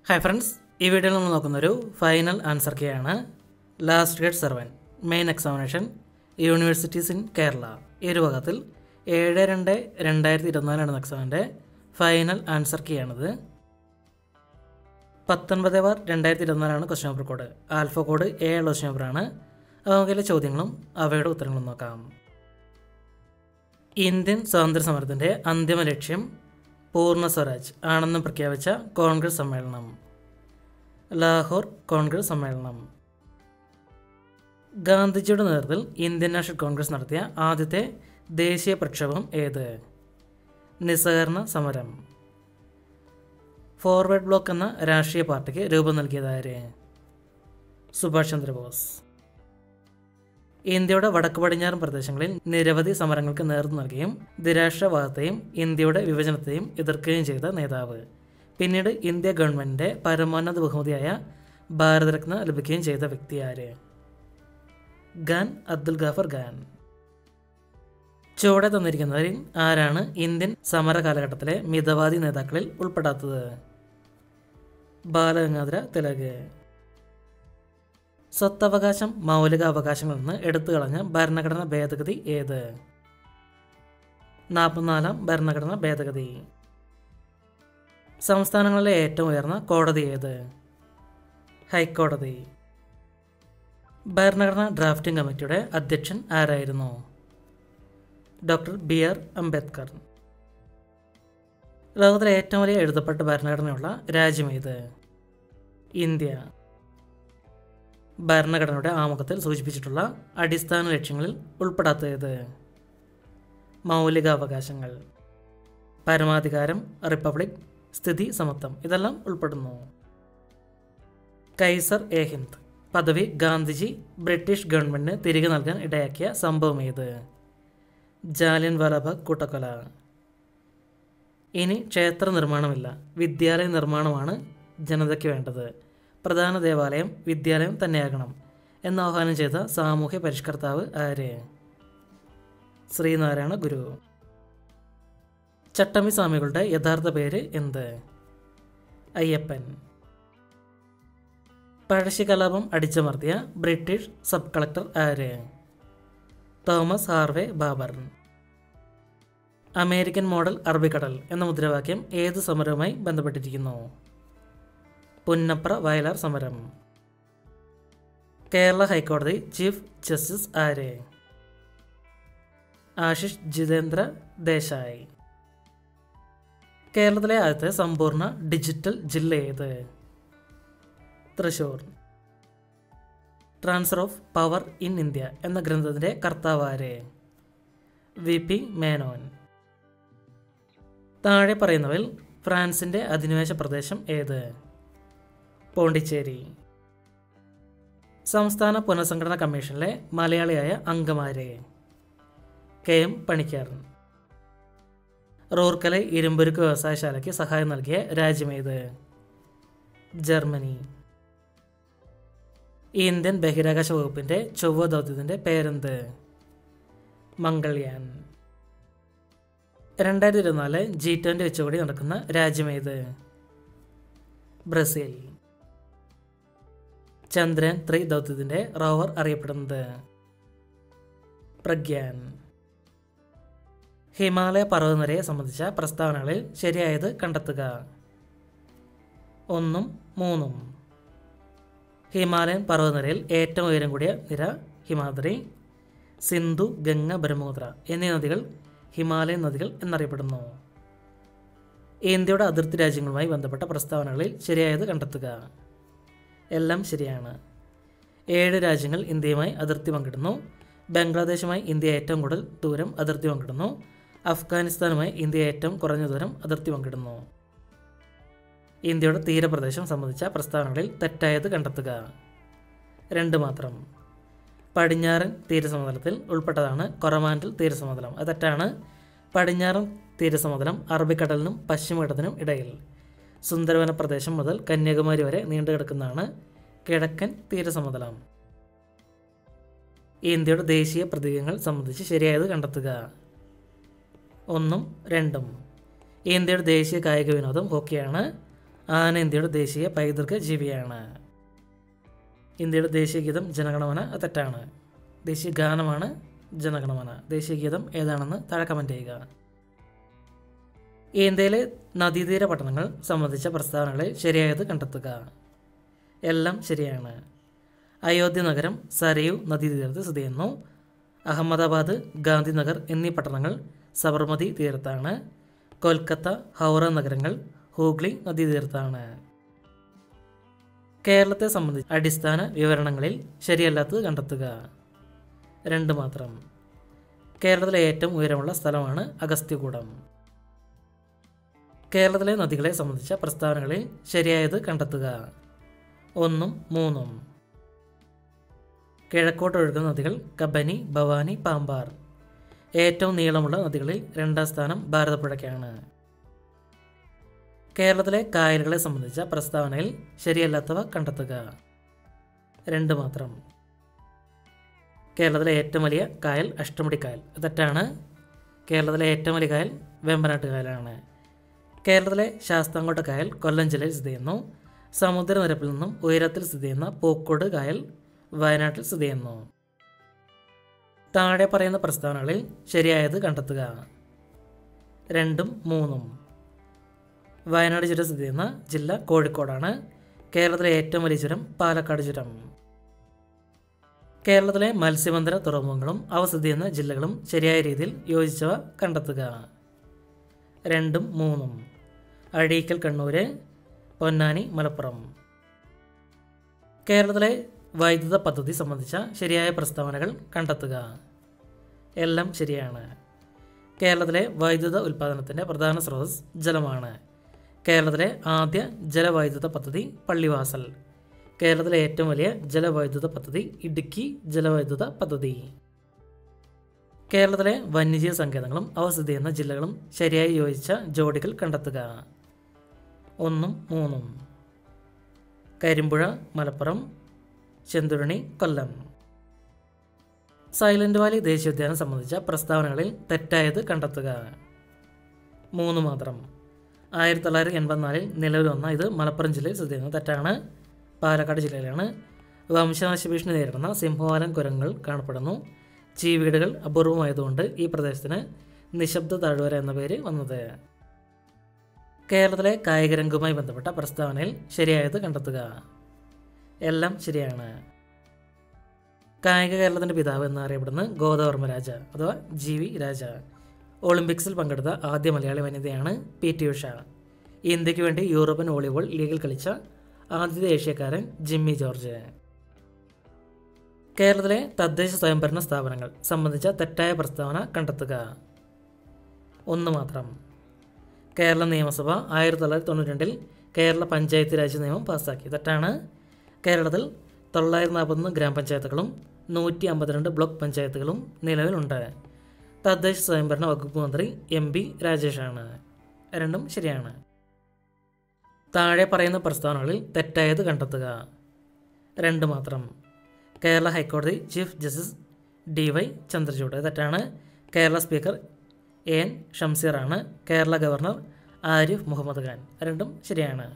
hi friends ഈ വീഡിയോയിൽ നമ്മൾ നോക്കുന്നൊരു ഫൈനൽ ആൻസർ കീ ആണ് last grade servant main examination universities in Kerala ഈ ഒരു ഭാഗത്തിൽ ഏഴ് രണ്ട് രണ്ടായിരത്തി ഇരുപത്തിനാലാണ് എക്സാമിൻ്റെ ഫൈനൽ ആൻസർ കീ ആണിത് പത്തൊൻപത് ബാർ രണ്ടായിരത്തി ഇരുപത്തിനാലാണ് question paper code alpha code A ഉള്ള ക്വസ്റ്റ്യൻ പേപ്പറാണ് അപ്പോൾ നമുക്കതിലെ ചോദ്യങ്ങളും അവയുടെ ഉത്തരങ്ങളും നോക്കാം ഇന്ത്യൻ സ്വാതന്ത്ര്യ സമരത്തിൻ്റെ അന്തിമ ലക്ഷ്യം പൂർണ്ണ സ്വരാജ് ആണെന്ന് പ്രഖ്യാപിച്ച കോൺഗ്രസ് സമ്മേളനം ലാഹോർ കോൺഗ്രസ് സമ്മേളനം ഗാന്ധിജിയുടെ നേതൃത്വത്തിൽ ഇന്ത്യൻ നാഷണൽ കോൺഗ്രസ് നടത്തിയ ആദ്യത്തെ ദേശീയ പ്രക്ഷോഭം ഏത് നിസ്സഹകരണ സമരം ഫോർവേഡ് ബ്ലോക്ക് എന്ന രാഷ്ട്രീയ പാർട്ടിക്ക് രൂപം നൽകിയതാര് സുഭാഷ് ചന്ദ്രബോസ് ഇന്ത്യയുടെ വടക്ക് പടിഞ്ഞാറൻ പ്രദേശങ്ങളിൽ നിരവധി സമരങ്ങൾക്ക് നേതൃത്വം നൽകുകയും ദ്വിരാഷ്ട്രവാദത്തെയും ഇന്ത്യയുടെ വിഭജനത്തെയും എതിർക്കുകയും ചെയ്ത നേതാവ് പിന്നീട് ഇന്ത്യ ഗവൺമെന്റിന്റെ പരമോന്നത ബഹുമതിയായ ഭാരതരത്ന ലഭിക്കുകയും ചെയ്ത വ്യക്തി ആര് ഖാൻ അബ്ദുൽ ഗാഫർ ഖാൻ ചുവടെ തന്നിരിക്കുന്നവരിൽ ആരാണ് ഇന്ത്യൻ സമര കാലഘട്ടത്തിലെ മിതവാദി നേതാക്കളിൽ ഉൾപ്പെടാത്തത് ബാലഗംഗാധര തിലക് സ്വത്തവകാശം മൗലിക അവകാശങ്ങളിൽ നിന്ന് എടുത്തു കളഞ്ഞ ഭരണഘടനാ ഭേദഗതി ഏത് നാൽപ്പത്തിനാലാം ഭരണഘടനാ ഭേദഗതി സംസ്ഥാനങ്ങളിലെ ഏറ്റവും ഉയർന്ന കോടതി ഏത് ഹൈക്കോടതി ഭരണഘടനാ ഡ്രാഫ്റ്റിംഗ് കമ്മിറ്റിയുടെ അധ്യക്ഷൻ ആരായിരുന്നു ഡോക്ടർ ബി ആർ അംബേദ്കർ ലോകത്തിലെ ഏറ്റവും വലിയ എഴുതപ്പെട്ട ഭരണഘടനയുള്ള രാജ്യം ഏത് ഇന്ത്യ ഭരണഘടനയുടെ ആമുഖത്തിൽ സൂചിപ്പിച്ചിട്ടുള്ള അടിസ്ഥാന ലക്ഷ്യങ്ങളിൽ ഉൾപ്പെടാത്തത് മൗലികാവകാശങ്ങൾ പരമാധികാരം റിപ്പബ്ലിക് സ്ഥിതി സമത്വം ഇതെല്ലാം ഉൾപ്പെടുന്നു കൈസർ എ ഹിന്ദ് പദവി ഗാന്ധിജി ബ്രിട്ടീഷ് ഗവൺമെന്റിന് തിരികെ നൽകാൻ ഇടയാക്കിയ സംഭവം ഏത് ജാലിയൻ വാലാബാഗ് കൂട്ടക്കൊല ഇനി ക്ഷേത്ര നിർമ്മാണമില്ല വിദ്യാലയ നിർമ്മാണമാണ് ജനതയ്ക്ക് വേണ്ടത് പ്രധാന ദേവാലയം വിദ്യാലയം തന്നെയാകണം എന്ന് ആഹ്വാനം ചെയ്ത സാമൂഹ്യ പരിഷ്കർത്താവ് ആര് ശ്രീനാരായണ ഗുരു ചട്ടമ്പി സ്വാമികളുടെ യഥാർത്ഥ പേര് എന്ത് അയ്യപ്പൻ പഴശ്ശി കലാപം അടിച്ചമർത്തിയ ബ്രിട്ടീഷ് സബ് കളക്ടർ ആര് Thomas Harvey Baber American model അറബിക്കടൽ എന്ന മുദ്രാവാക്യം ഏത് സമരവുമായി ബന്ധപ്പെട്ടിരിക്കുന്നു പുന്നപ്ര വയലാർ സമരം കേരള ഹൈക്കോടതി ചീഫ് ജസ്റ്റിസ് ആര് ആശിഷ് ജിതേന്ദ്ര ദേശായി കേരളത്തിലെ ആദ്യത്തെ സമ്പൂർണ്ണ ഡിജിറ്റൽ ജില്ല ഏത് Thrissur transfer of power in India എന്ന ഗ്രന്ഥത്തിന്റെ കർത്താവ് ആര് വി പി മേനോൻ താഴെ പറയുന്നവയിൽ ഫ്രാൻസിന്റെ അധിനിവേശ പ്രദേശം ഏത് പോണ്ടിച്ചേരി സംസ്ഥാന പുനഃസംഘടനാ കമ്മീഷനിലെ മലയാളിയായ അംഗമാരെ കെ എം പണിക്കർ റൂർക്കലെ ഇരുമ്പുരുക്ക് വ്യവസായശാലയ്ക്ക് സഹായം നൽകിയ രാജ്യമേത് ജർമ്മനി ഇന്ത്യൻ ബഹിരാകാശ വകുപ്പിന്റെ ചൊവ്വ ദൗത്യത്തിന്റെ പേരെന്ത് മംഗൾയാൻ രണ്ടായിരത്തി ഇരുപത്തിനാല് ജി ട്വൻ്റി ഉച്ചകോടി നടക്കുന്ന രാജ്യമേത് ബ്രസീൽ ചന്ദ്രയാൻ ത്രീ ദൗത്യത്തിന്റെ റോവർ അറിയപ്പെടുന്നത് പ്രഗ്യാൻ ഹിമാലയ പർവ്വതനിരയെ സംബന്ധിച്ച പ്രസ്താവനകളിൽ ശരിയായത് കണ്ടെത്തുക ഒന്നും മൂന്നും ഹിമാലയൻ പർവ്വതനിരയിൽ ഏറ്റവും ഉയരം കൂടിയ നിര ഹിമാദ്രി സിന്ധു ഗംഗ ബ്രഹ്മപുത്ര എന്നീ നദികൾ ഹിമാലയൻ നദികൾ എന്നറിയപ്പെടുന്നു ഇന്ത്യയുടെ അതിർത്തി രാജ്യങ്ങളുമായി ബന്ധപ്പെട്ട പ്രസ്താവനകളിൽ ശരിയായത് കണ്ടെത്തുക എല്ലാം ശരിയാണ് ഏഴ് രാജ്യങ്ങൾ ഇന്ത്യയുമായി അതിർത്തി പങ്കിടുന്നു ബംഗ്ലാദേശുമായി ഇന്ത്യ ഏറ്റവും കൂടുതൽ ദൂരം അതിർത്തി പങ്കിടുന്നു അഫ്ഗാനിസ്ഥാനുമായി ഇന്ത്യ ഏറ്റവും കുറഞ്ഞ ദൂരം അതിർത്തി പങ്കിടുന്നു ഇന്ത്യയുടെ തീരപ്രദേശം സംബന്ധിച്ച പ്രസ്താവനകളിൽ തെറ്റായത് കണ്ടെത്തുക രണ്ട് മാത്രം പടിഞ്ഞാറൻ തീരസമതലത്തിൽ ഉൾപ്പെട്ടതാണ് കൊറമാൻഡൽ തീരസമതലം അത് തെറ്റാണ് പടിഞ്ഞാറൻ തീരസമതലം അറബിക്കടലിനും പശ്ചിമഘട്ടത്തിനും ഇടയിൽ സുന്ദരവന പ്രദേശം മുതൽ കന്യാകുമാരി വരെ നീണ്ടുകിടക്കുന്നതാണ് കിഴക്കൻ തീരസമതലം ഇന്ത്യയുടെ ദേശീയ പ്രതീകങ്ങൾ സംബന്ധിച്ച് ശരിയായത് കണ്ടെത്തുക ഒന്നും രണ്ടും ഇന്ത്യയുടെ ദേശീയ കായിക വിനോദം ഹോക്കിയാണ് ആന ഇന്ത്യയുടെ ദേശീയ പൈതൃക ജീവിയാണ് ഇന്ത്യയുടെ ദേശീയ ഗീതം ജനഗണമന അത് തെറ്റാണ് ദേശീയ ഗാനമാണ് ജനഗണമന ദേശീയ ഗീതം ഏതാണെന്ന് താഴെ കമൻറ്റ് ചെയ്യുക ഇന്ത്യയിലെ നദീതീര പട്ടണങ്ങൾ സംബന്ധിച്ച പ്രസ്താവനകളെ ശരിയായത് കണ്ടെത്തുക എല്ലാം ശരിയാണ് അയോധ്യ നഗരം സരയു നദീതീരത്ത് സ്ഥിതി ചെയ്യുന്നു അഹമ്മദാബാദ് ഗാന്ധിനഗർ എന്നീ പട്ടണങ്ങൾ സബർമതി തീരത്താണ് കൊൽക്കത്ത ഹൗറ നഗരങ്ങൾ ഹൂഗ്ലി നദീതീരത്താണ് കേരളത്തെ സംബന്ധിച്ച് അടിസ്ഥാന വിവരണങ്ങളിൽ ശരിയല്ലാത്തത് കണ്ടെത്തുക രണ്ട് മാത്രം കേരളത്തിലെ ഏറ്റവും ഉയരമുള്ള സ്ഥലമാണ് അഗസ്ത്യകൂടം കേരളത്തിലെ നദികളെ സംബന്ധിച്ച പ്രസ്താവനകളിൽ ശരിയായത് കണ്ടെത്തുക ഒന്നും മൂന്നും കിഴക്കോട്ട് ഒഴുകുന്ന നദികൾ കബനി ഭവാനി പാമ്പാർ ഏറ്റവും നീളമുള്ള നദികളിൽ രണ്ടാം സ്ഥാനം ഭാരതപ്പുഴയ്ക്കാണ് കേരളത്തിലെ കായലുകളെ സംബന്ധിച്ച പ്രസ്താവനയിൽ ശരിയല്ലാത്തവ കണ്ടെത്തുക രണ്ട് മാത്രം കേരളത്തിലെ ഏറ്റവും വലിയ കായൽ അഷ്ടമുടി കായൽ തെറ്റാണ് കേരളത്തിലെ ഏറ്റവും വലിയ കായൽ വേമ്പനാട്ട് കായലാണ് കേരളത്തിലെ ശാസ്താംകോട്ട കായൽ കൊല്ലം ജില്ലയിൽ സ്ഥിതി ചെയ്യുന്നു സമുദ്രനിരപ്പിൽ നിന്നും ഉയരത്തിൽ സ്ഥിതി ചെയ്യുന്ന പൂക്കോട് കായൽ വയനാട്ടിൽ സ്ഥിതി ചെയ്യുന്നു താഴെ പറയുന്ന പ്രസ്താവനകളിൽ ശരിയായത് കണ്ടെത്തുക രണ്ടും മൂന്നും വയനാട് ചുരം സ്ഥിതി ചെയ്യുന്ന ജില്ല കോഴിക്കോടാണ് കേരളത്തിലെ ഏറ്റവും വലിയ ചുരം പാലക്കാട് ചുരം കേരളത്തിലെ മത്സ്യബന്ധന തുറമുഖങ്ങളും അവ സ്ഥിതി ചെയ്യുന്ന ജില്ലകളും ശരിയായ രീതിയിൽ യോജിച്ചവ കണ്ടെത്തുക രണ്ടും മൂന്നും അഴീക്കൽ കണ്ണൂര് പൊന്നാനി മലപ്പുറം കേരളത്തിലെ വൈദ്യുത പദ്ധതി സംബന്ധിച്ച ശരിയായ പ്രസ്താവനകൾ കണ്ടെത്തുക എല്ലാം ശരിയാണ് കേരളത്തിലെ വൈദ്യുത ഉൽപ്പാദനത്തിൻ്റെ പ്രധാന സ്രോതസ് ജലമാണ് കേരളത്തിലെ ആദ്യ ജലവൈദ്യുത പദ്ധതി പള്ളിവാസൽ കേരളത്തിലെ ഏറ്റവും വലിയ ജലവൈദ്യുത പദ്ധതി ഇടുക്കി ജലവൈദ്യുത പദ്ധതി കേരളത്തിലെ വന്യജീവി സങ്കേതങ്ങളും അവ സ്ഥിതി ചെയ്യുന്ന ജില്ലകളും ശരിയായി യോജിച്ച ജോഡികൾ കണ്ടെത്തുക ഒന്നും മൂന്നും കരിമ്പുഴ മലപ്പുറം ചെന്തുരണി കൊല്ലം സൈലന്റ് വാലി ദേശീയോദ്യാനം സംബന്ധിച്ച പ്രസ്താവനകളിൽ തെറ്റായത് കണ്ടെത്തുക മൂന്ന് മാത്രം ആയിരത്തി തൊള്ളായിരത്തി എൺപത്തിനാലിൽ നിലവിൽ വന്ന ഇത് മലപ്പുറം ജില്ലയിൽ സ്ഥിതി ചെയ്യുന്നു തെറ്റാണ് പാലക്കാട് ജില്ലയിലാണ് വംശനാശ ഭീഷണി നേരിടുന്ന സിംഹവാലൻ കുരങ്ങുകൾ കാണപ്പെടുന്നു ചീവീടുകൾ അപൂർവമായതുകൊണ്ട് ഈ പ്രദേശത്തിന് നിശബ്ദ താഴ്വര എന്ന പേര് വന്നത് കേരളത്തിലെ കായികരംഗവുമായി ബന്ധപ്പെട്ട പ്രസ്താവനയിൽ ശരിയായത് കണ്ടെത്തുക എല്ലാം ശരിയാണ് കായിക കേരളത്തിൻ്റെ പിതാവ് എന്നറിയപ്പെടുന്ന ഗോദവർമ്മ രാജ അഥവാ ജി വി രാജ ഒളിമ്പിക്സിൽ പങ്കെടുത്ത ആദ്യ മലയാളി വനിതയാണ് പി ടി ഉഷ ഇന്ത്യക്ക് വേണ്ടി യൂറോപ്യൻ വോളിബോൾ ലീഗിൽ കളിച്ച ആദ്യത്തെ ഏഷ്യക്കാരൻ ജിമ്മി ജോർജ് കേരളത്തിലെ തദ്ദേശ സ്വയംഭരണ സ്ഥാപനങ്ങൾ സംബന്ധിച്ച തെറ്റായ പ്രസ്താവന കണ്ടെത്തുക ഒന്ന് മാത്രം കേരള നിയമസഭ ആയിരത്തി തൊള്ളായിരത്തി തൊണ്ണൂറ്റി രണ്ടിൽ കേരള പഞ്ചായത്ത് രാജ് നിയമം പാസ്സാക്കി തെറ്റാണ് കേരളത്തിൽ തൊള്ളായിരത്തി നാൽപ്പത്തൊന്ന് ഗ്രാമപഞ്ചായത്തുകളും നൂറ്റി അമ്പത്തിരണ്ട് ബ്ലോക്ക് പഞ്ചായത്തുകളും നിലവിലുണ്ട് തദ്ദേശ സ്വയംഭരണ വകുപ്പ് മന്ത്രി എം പി രാജേഷാണ് രണ്ടും ശരിയാണ് താഴെ പറയുന്ന പ്രസ്താവനകളിൽ തെറ്റായത് കണ്ടെത്തുക രണ്ട് മാത്രം കേരള ഹൈക്കോടതി chief justice D Y Chandrachud തെറ്റാണ് കേരള സ്പീക്കർ എ എൻ ഷംസീറാണ് കേരള ഗവർണർ ആരിഫ് മുഹമ്മദ് ഖാൻ രണ്ടും ശരിയാണ്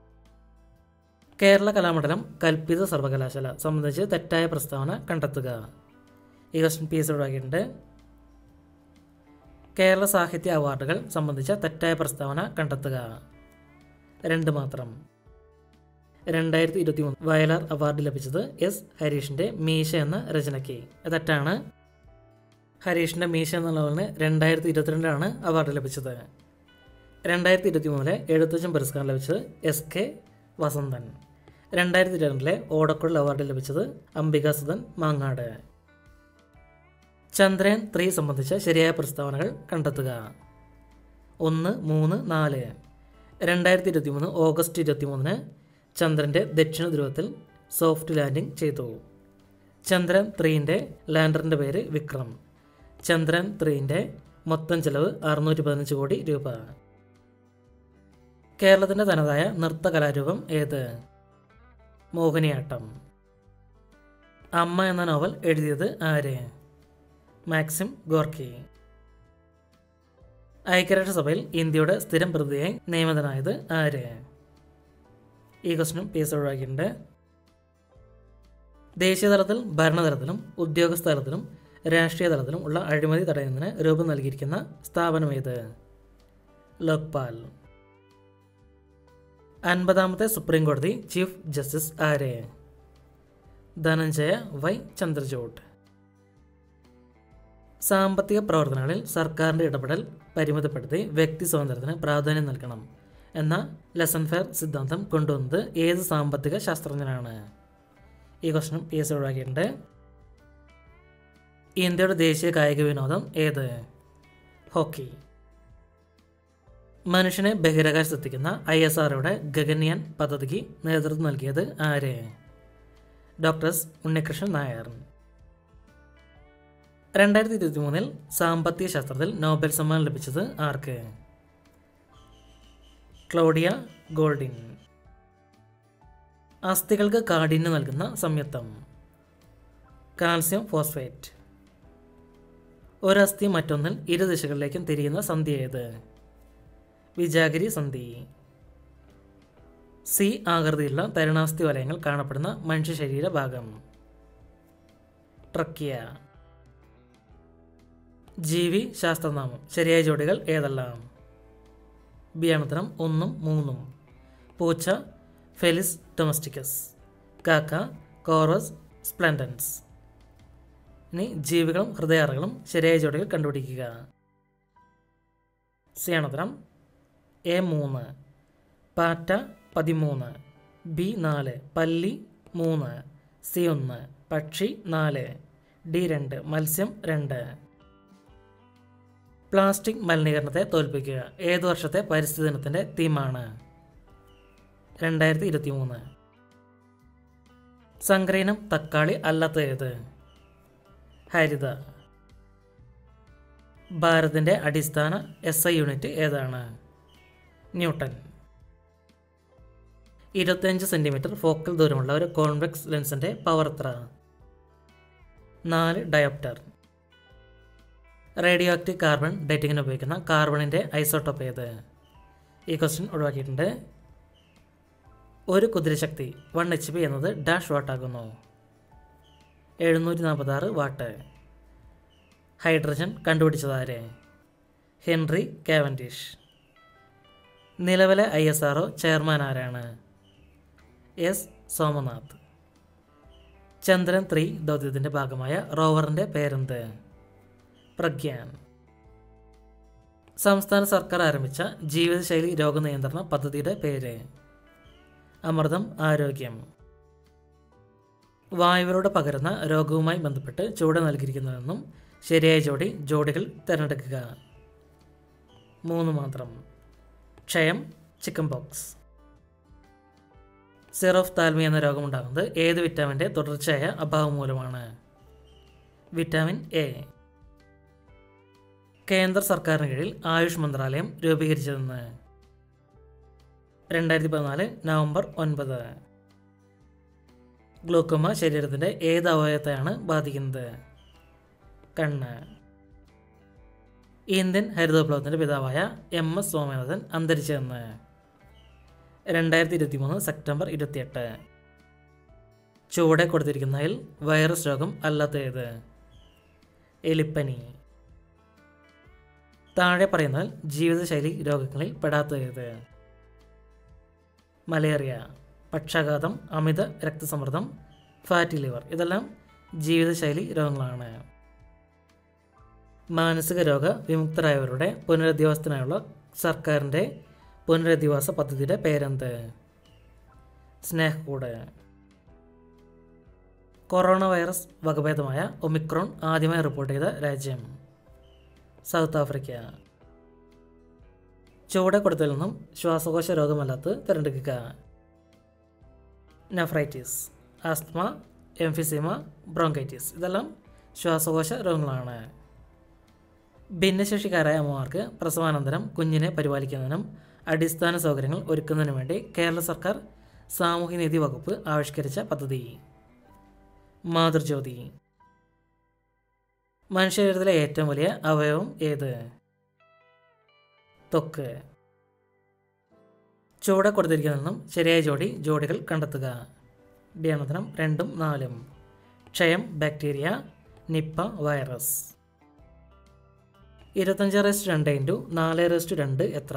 കേരള കലാമണ്ഡലം കൽപ്പിത സർവകലാശാല സംബന്ധിച്ച് തെറ്റായ പ്രസ്താവന കണ്ടെത്തുക ഈ ക്വസ്റ്റ്യൻ പി എസ് ഒഴിവാക്കിയിട്ടുണ്ട് കേരള സാഹിത്യ അവാർഡുകൾ സംബന്ധിച്ച തെറ്റായ പ്രസ്താവന കണ്ടെത്തുക രണ്ട് മാത്രം രണ്ടായിരത്തി ഇരുപത്തി മൂന്ന് വയലാർ അവാർഡ് ലഭിച്ചത് എസ് ഹരീഷിൻ്റെ മീശ എന്ന രചനയ്ക്ക് തെറ്റാണ് ഹരീഷിൻ്റെ മീശ എന്ന നോവലിന് രണ്ടായിരത്തി ഇരുപത്തിരണ്ടിലാണ് അവാർഡ് ലഭിച്ചത് രണ്ടായിരത്തി ഇരുപത്തി മൂന്നിലെ എഴുത്തച്ഛൻ പുരസ്കാരം ലഭിച്ചത് എസ് കെ വസന്തൻ രണ്ടായിരത്തി രണ്ടിലെ ഓടക്കുഴൽ അവാർഡ് ലഭിച്ചത് അംബികാസുധൻ മാങ്ങാട് ചന്ദ്രയാൻ ത്രീ സംബന്ധിച്ച ശരിയായ പ്രസ്താവനകൾ കണ്ടെത്തുക ഒന്ന് മൂന്ന് നാല് രണ്ടായിരത്തി ഇരുപത്തി മൂന്ന് ഓഗസ്റ്റ് ഇരുപത്തി മൂന്നിന് ചന്ദ്രൻ്റെ ദക്ഷിണ ധ്രുവത്തിൽ സോഫ്റ്റ് ലാൻഡിംഗ് ചെയ്തു ചന്ദ്രൻ ത്രീൻ്റെ ലാൻഡറിൻ്റെ പേര് വിക്രം ചന്ദ്രൻ ത്രീൻ്റെ മൊത്തം ചെലവ് അറുന്നൂറ്റി പതിനഞ്ച് കോടി രൂപ കേരളത്തിൻ്റെ തനതായ നൃത്ത കലാരൂപം ഏത് മോഹിനിയാട്ടം അമ്മ എന്ന നോവൽ എഴുതിയത് ആര് മാക്സിം ഗോർക്കി ഐക്യരാഷ്ട്രസഭയിൽ ഇന്ത്യയുടെ സ്ഥിരം പ്രതിനിധിയായി നിയമിതനായത് ആര് ഈ ക്വസ്റ്റിനും പി എസ് ഒഴിവാക്കിയിട്ടുണ്ട് ദേശീയ തലത്തിൽ ഭരണതലത്തിലും ഉദ്യോഗസ്ഥ തലത്തിലും രാഷ്ട്രീയ തലത്തിലും ഉള്ള അഴിമതി തടയുന്നതിന് രൂപം നൽകിയിരിക്കുന്ന സ്ഥാപനം ഏത് ലോക്പാൽ അൻപതാമത്തെ സുപ്രീം കോടതി ചീഫ് ജസ്റ്റിസ് ആരെ ധനഞ്ജയ വൈ ചന്ദ്രചൂഡ് സാമ്പത്തിക പ്രവർത്തനങ്ങളിൽ സർക്കാരിൻ്റെ ഇടപെടൽ പരിമിതപ്പെടുത്തി വ്യക്തി സ്വാതന്ത്ര്യത്തിന് പ്രാധാന്യം നൽകണം എന്ന ലെസൺ ഫെയർ സിദ്ധാന്തം കൊണ്ടുവന്നത് ഏത് സാമ്പത്തിക ശാസ്ത്രജ്ഞനാണ് ഈ ക്വസ്റ്റനും പി എസ് ഒഴിവാക്കിയിട്ടുണ്ട് ഇന്ത്യയുടെ ദേശീയ കായിക വിനോദം ഏത് ഹോക്കി മനുഷ്യനെ ബഹിരാകാശത്തെത്തിക്കുന്ന ഐ എസ് ആർഒയുടെ ഗഗൻയാൻ പദ്ധതിക്ക് നേതൃത്വം നൽകിയത് ആര് ഡോക്ടർ എസ് ഉണ്ണികൃഷ്ണൻ നായർ രണ്ടായിരത്തി ഇരുപത്തി മൂന്നിൽ സാമ്പത്തിക ശാസ്ത്രത്തിൽ നോബൽ സമ്മാനം ലഭിച്ചത് ആർക്ക് ക്ലോഡിയ ഗോൾഡിൻ അസ്ഥികൾക്ക് കാഠിന്യം നൽകുന്ന സംയുക്തം കാൽസ്യം ഫോസ്ഫേറ്റ് ഒരസ്ഥി മറ്റൊന്നിൽ ഇരു ദിശകളിലേക്കും തിരിയുന്ന സന്ധി ഏത് വിജാഗിരി സന്ധി സി ആകൃതിയിലുള്ള തരുണാസ്ഥി വലയങ്ങൾ കാണപ്പെടുന്ന മനുഷ്യ ശരീര ഭാഗം ട്രക്കിയ ജീവി ശാസ്ത്രനാമം ശരിയായ ജോഡികൾ ഏതെല്ലാം ബിയാണുത്തരം ഒന്നും മൂന്നും പൂച്ച ഫെലിസ് ഡൊമസ്റ്റിക്കസ് കാക്ക കോറസ് സ്പ്ലൻഡൻസ് ഇനി ജീവികളും ഹൃദയാറകളും ശരിയായ ജോഡികൾ കണ്ടുപിടിക്കുക സിയാണുത്തരം എ മൂന്ന് പാറ്റ പതിമൂന്ന് ബി നാല് പല്ലി മൂന്ന് സി ഒന്ന് പക്ഷി നാല് ഡി രണ്ട് മത്സ്യം രണ്ട് പ്ലാസ്റ്റിക് മലിനീകരണത്തെ തോൽപ്പിക്കുക ഏതു വർഷത്തെ പരിസ്ഥിതി ദിനത്തിൻ്റെ തീമാണ് രണ്ടായിരത്തി ഇരുപത്തി മൂന്ന് സങ്കരയിനം തക്കാളി അല്ലാത്ത ഏത് ഹരിത ഭാരതിൻ്റെ അടിസ്ഥാന എസ് ഐ യൂണിറ്റ് ഏതാണ് ന്യൂട്ടൺ ഇരുപത്തിയഞ്ച് സെൻറ്റിമീറ്റർ ഫോക്കൽ ദൂരമുള്ള ഒരു കോൺവെക്സ് ലെൻസിൻ്റെ പവർ എത്ര നാല് ഡയോപ്റ്റർ റേഡിയോ ആക്റ്റീവ് കാർബൺ ഡേറ്റിങ്ങിന് ഉപയോഗിക്കുന്ന കാർബണിൻ്റെ ഐസോട്ടോപ്പ് ഏത് ഈ ക്വസ്റ്റ്യൻ ഒഴിവാക്കിയിട്ടുണ്ട് ഒരു കുതിരശക്തി വൺ എച്ച് പി എന്നത് ഡാഷ് വാട്ടാകുന്നു എഴുന്നൂറ്റി നാൽപ്പത്താറ് വാട്ട് ഹൈഡ്രജൻ കണ്ടുപിടിച്ചതാരെ ഹെൻറി കാവൻഡിഷ് നിലവിലെ ഐ എസ് ആർ ചെയർമാൻ ആരാണ് എസ് സോമനാഥ് ചന്ദ്രൻ ത്രീ ദൗത്യത്തിൻ്റെ ഭാഗമായ റോവറിൻ്റെ പേരെന്ത് പ്രഗ്യാൻ സംസ്ഥാന സർക്കാർ ആരംഭിച്ച ജീവിതശൈലി രോഗനിയന്ത്രണ പദ്ധതിയുടെ പേര് അമൃതം ആരോഗ്യം വായുവിലൂടെ പകരുന്ന രോഗവുമായി ബന്ധപ്പെട്ട് ചുവടെ നൽകിയിരിക്കുന്നതെന്നും ശരിയായ ജോഡി ജോഡികൾ തിരഞ്ഞെടുക്കുക മൂന്ന് മാത്രം ക്ഷയം ചിക്കൻ ബോക്സ് സിറോഫ് താൽമി എന്ന രോഗമുണ്ടാകുന്നത് ഏത് വിറ്റാമിൻ്റെ തുടർച്ചയായ അഭാവം മൂലമാണ് വിറ്റാമിൻ എ കേന്ദ്ര സർക്കാരിന് കീഴിൽ ആയുഷ് മന്ത്രാലയം രൂപീകരിച്ചതെന്ന് രണ്ടായിരത്തി പതിനാല് നവംബർ ഒൻപത് ഗ്ലൂക്കോമ ശരീരത്തിൻ്റെ ഏത് അവയവത്തെയാണ് ബാധിക്കുന്നത് കണ്ണ് ഇന്ത്യൻ ഹരിത വിപ്ലവത്തിൻ്റെ പിതാവായ എം എസ് സോമനാഥൻ അന്തരിച്ചതെന്ന് രണ്ടായിരത്തി ഇരുപത്തി മൂന്ന് സെപ്റ്റംബർ ഇരുപത്തിയെട്ട് ചുവടെ കൊടുത്തിരിക്കുന്നതിൽ വൈറസ് രോഗം അല്ലാത്ത ഏത് എലിപ്പനി താഴെ പറയുന്നതിൽ ജീവിതശൈലി രോഗങ്ങളിൽ പെടാത്ത ഏത് മലേറിയ പക്ഷാഘാതം അമിത രക്തസമ്മർദ്ദം ഫാറ്റി ലിവർ ഇതെല്ലാം ജീവിതശൈലി രോഗങ്ങളാണ് മാനസിക രോഗ വിമുക്തരായവരുടെ പുനരധിവാസത്തിനായുള്ള സർക്കാരിൻ്റെ പുനരധിവാസ പദ്ധതിയുടെ പേരെന്ത് സ്നേഹക്കൂട് കൊറോണ വൈറസ് വകഭേദമായ ഒമിക്രോൺ ആദ്യമായി റിപ്പോർട്ട് ചെയ്ത രാജ്യം സൗത്ത് ആഫ്രിക്ക ചുവടെ കൊടുത്തതിൽ നിന്നും ശ്വാസകോശ രോഗമല്ലാത്ത തിരഞ്ഞെടുക്കുക നെഫ്രൈറ്റിസ് ആസ്ത്മ എംഫിസിമ ബ്രോങ്കൈറ്റിസ് ഇതെല്ലാം ശ്വാസകോശ രോഗങ്ങളാണ് ഭിന്നശേഷിക്കാരായ അമ്മമാർക്ക് പ്രസവാനന്തരം കുഞ്ഞിനെ പരിപാലിക്കുന്നതിനും അടിസ്ഥാന സൗകര്യങ്ങൾ ഒരുക്കുന്നതിനും വേണ്ടി കേരള സർക്കാർ സാമൂഹ്യനീതി വകുപ്പ് ആവിഷ്കരിച്ച പദ്ധതി മാതൃജ്യോതി മനുഷ്യശരീരത്തിലെ ഏറ്റവും വലിയ അവയവം ഏത് ത്വക്ക് ചുവടെ കൊടുത്തിരിക്കുന്ന നിന്നും ശരിയായ ജോഡി ജോഡികൾ കണ്ടെത്തുക ഡി ആണ് ഉത്തരം രണ്ടും നാലും ക്ഷയം ബാക്ടീരിയ നിപ്പ വൈറസ് ഇരുപത്തഞ്ച് റെസ്റ്റ് രണ്ട് ഇൻറ്റു നാല് റെസ്റ്റ് രണ്ട് എത്ര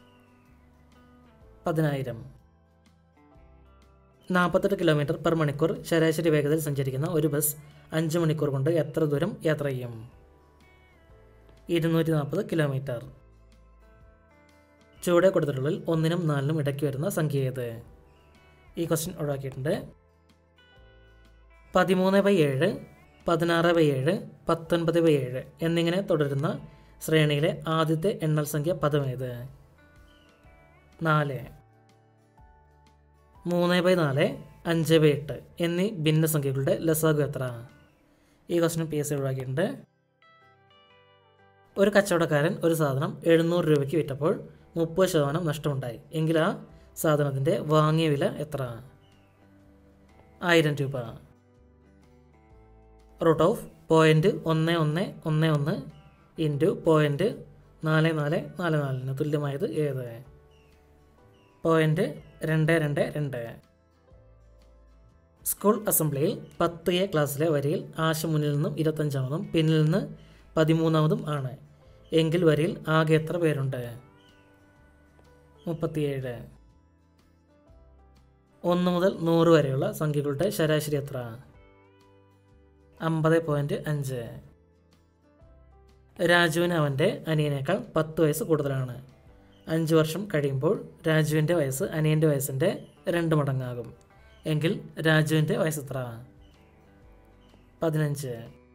പതിനായിരം നാൽപ്പത്തെട്ട് കിലോമീറ്റർ പെർ മണിക്കൂർ ശരാശരി വേഗതയിൽ സഞ്ചരിക്കുന്ന ഒരു ബസ് അഞ്ച് മണിക്കൂർ കൊണ്ട് എത്ര ദൂരം യാത്ര ചെയ്യും ഇരുന്നൂറ്റി നാൽപ്പത് കിലോമീറ്റർ ചുവടെ കൊടുത്തിട്ടുള്ളതിൽ ഒന്നിനും നാലിനും ഇടയ്ക്ക് വരുന്ന സംഖ്യ ഏത് ഈ ക്വസ്റ്റ്യൻ ഒഴിവാക്കിയിട്ടുണ്ട് പതിമൂന്ന് ബൈ ഏഴ് പതിനാറ് ബൈ ഏഴ് പത്തൊൻപത് ബൈ ഏഴ് എന്നിങ്ങനെ തുടരുന്ന ശ്രേണിയിലെ ആദ്യത്തെ എണ്ണൽ സംഖ്യ പദമേത് നാല് മൂന്ന് ബൈ നാല് അഞ്ച് ബൈ എട്ട് എന്നീ ഭിന്നസംഖ്യകളുടെ ലസാഗു എത്ര ഈ ക്വസ്റ്റ്യൻ പി എസ് സി ഒഴിവാക്കിയിട്ടുണ്ട് ഒരു കച്ചവടക്കാരൻ ഒരു സാധനം എഴുന്നൂറ് രൂപയ്ക്ക് വിറ്റപ്പോൾ മുപ്പത് ശതമാനം നഷ്ടമുണ്ടായി എങ്കിൽ ആ സാധനത്തിൻ്റെ വാങ്ങിയ വില എത്ര ആയിരം രൂപ റൂട്ട് ഓഫ് പോയിൻറ്റ് ഒന്ന് ഒന്ന് ഒന്ന് ഒന്ന് ഇൻറ്റു പോയിൻറ്റ് നാല് നാല് നാല് നാലിന് തുല്യമായത് ഏത് പോയിൻറ്റ് രണ്ട് രണ്ട് രണ്ട് സ്കൂൾ അസംബ്ലിയിൽ പത്ത് എ ക്ലാസ്സിലെ വരിയിൽ ആശ മുന്നിൽ നിന്നും ഇരുപത്തഞ്ചാമതും പിന്നിൽ നിന്ന് പതിമൂന്നാമതും ആണ് എങ്കിൽ വരിയിൽ ആകെ എത്ര പേരുണ്ട് മുപ്പത്തിയേഴ് ഒന്ന് മുതൽ നൂറ് വരെയുള്ള സംഖ്യകളുടെ ശരാശരി എത്ര അമ്പത് പോയിൻറ്റ് അഞ്ച് രാജുവിന് അവൻ്റെ അനിയനേക്കാൾ പത്ത് വയസ്സ് കൂടുതലാണ് അഞ്ച് വർഷം കഴിയുമ്പോൾ രാജുവിൻ്റെ വയസ്സ് അനിയൻ്റെ വയസ്സിൻ്റെ രണ്ട് മടങ്ങാകും എങ്കിൽ രാജുവിൻ്റെ വയസ്സ് എത്ര പതിനഞ്ച്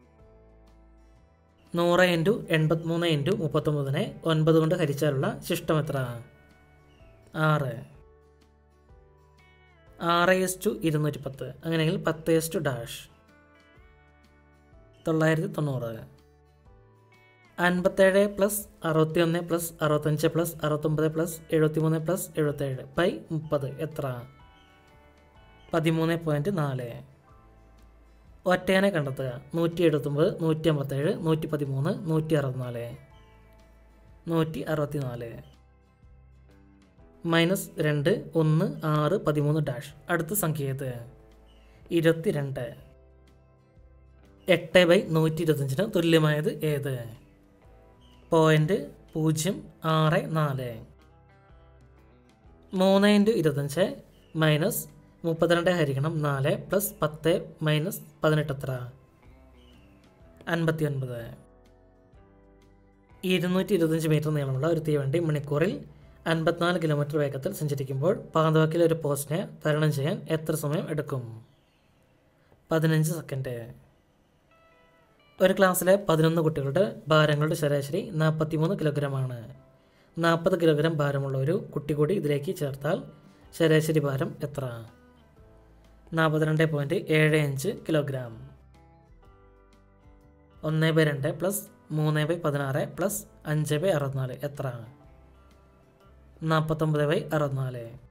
നൂറ് ഇൻറ്റു എൺപത്തിമൂന്ന് ഇൻറ്റു മുപ്പത്തൊമ്പതിനെ ഒൻപത് കൊണ്ട് ഹരിച്ചാലുള്ള ശിഷ്ടം എത്ര ആറ് ആറ് എസ് ടു ഇരുന്നൂറ്റി പത്ത് അങ്ങനെയെങ്കിൽ പത്ത് എസ് ടു ഡാഷ് തൊള്ളായിരത്തി തൊണ്ണൂറ് അൻപത്തേഴ് പ്ലസ് അറുപത്തി ഒന്ന് പ്ലസ് അറുപത്തഞ്ച് പ്ലസ് അറുപത്തൊമ്പത് പ്ലസ് എഴുപത്തിമൂന്ന് പ്ലസ് എഴുപത്തേഴ് പൈ മുപ്പത് എത്ര പതിമൂന്ന് പോയിൻറ്റ് നാല് ഒറ്റയാനെ കണ്ടെത്തുക നൂറ്റി എഴുപത്തൊമ്പത് നൂറ്റി അമ്പത്തേഴ് നൂറ്റി പതിമൂന്ന് നൂറ്റി അറുപത്തിനാല് നൂറ്റി അറുപത്തിനാല് മൈനസ് രണ്ട് ഒന്ന് ആറ് പതിമൂന്ന് ഡാഷ് അടുത്ത സംഖ്യ ഏത് ഇരുപത്തിരണ്ട് എട്ട് ബൈ നൂറ്റി ഇരുപത്തഞ്ചിന് തുല്യമായത് ഏത് പോയിൻറ്റ് പൂജ്യം ആറ് നാല് മൂന്ന് ഇൻറ്റു ഇരുപത്തഞ്ച് മൈനസ് മുപ്പത്തിരണ്ട് ഹരിക്കണം നാല് പ്ലസ് പത്ത് മൈനസ് പതിനെട്ട് എത്ര അൻപത്തി ഒൻപത് ഇരുന്നൂറ്റി ഇരുപത്തഞ്ച് മീറ്റർ നീളമുള്ള ഒരു തീവണ്ടി മണിക്കൂറിൽ അൻപത്തിനാല് കിലോമീറ്റർ വേഗത്തിൽ സഞ്ചരിക്കുമ്പോൾ പാതവക്കിലെ ഒരു പോസ്റ്റിനെ തരണം ചെയ്യാൻ എത്ര സമയം എടുക്കും പതിനഞ്ച് സെക്കൻഡ് ഒരു ക്ലാസ്സിലെ പതിനൊന്ന് കുട്ടികളുടെ ഭാരങ്ങളുടെ ശരാശരി നാൽപ്പത്തിമൂന്ന് കിലോഗ്രാമാണ് നാൽപ്പത് കിലോഗ്രാം ഭാരമുള്ള ഒരു കുട്ടി കൂടി ഇതിലേക്ക് ചേർത്താൽ ശരാശരി ഭാരം എത്ര നാൽപ്പത്തിരണ്ട് പോയിൻറ്റ് ഏഴ് അഞ്ച് കിലോഗ്രാം ഒന്ന് ബൈ രണ്ട് പ്ലസ് മൂന്ന് ബൈ പതിനാറ് പ്ലസ് അഞ്ച് ബൈ അറുപത്തിനാല് എത്ര നാൽപ്പത്തൊമ്പത് ബൈ അറുപത്തിനാല്